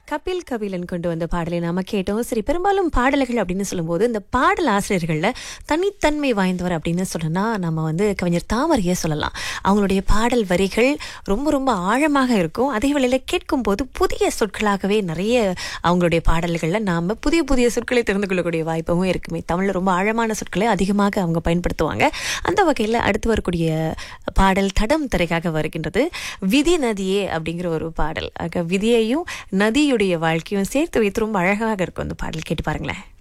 கபில் கபிலன் கொண்டு வந்த பாடலை நாம கேட்டோம் சரி பெரும்பாலும் பாடல்கள் அப்படின்னு சொல்லும்போது இந்த பாடல் ஆசிரியர்களில் தனித்தன்மை வாய்ந்தவர் அப்படின்னு சொல்லணும்னா நம்ம வந்து கவிஞர் தாமரையே சொல்லலாம் அவங்களுடைய பாடல் வரிகள் ரொம்ப ரொம்ப ஆழமாக இருக்கும் அதே வேளையில் கேட்கும்போது புதிய சொற்களாகவே நிறைய அவங்களுடைய பாடல்களில் நாம் புதிய புதிய சொற்களை தெரிந்து கொள்ளக்கூடிய வாய்ப்பும் இருக்குமே தமிழில் ரொம்ப ஆழமான சொற்களை அதிகமாக அவங்க பயன்படுத்துவாங்க அந்த வகையில் அடுத்து வரக்கூடிய பாடல் தடம் திரைக்காக வருகின்றது விதி நதியே அப்படிங்கிற ஒரு பாடல் ஆக விதியையும் நதியுடைய வாழ்க்கையும் சேர்த்து வைத்து ரொம்ப அழகாக இருக்கும் அந்த பாடல் கேட்டு பாருங்களேன்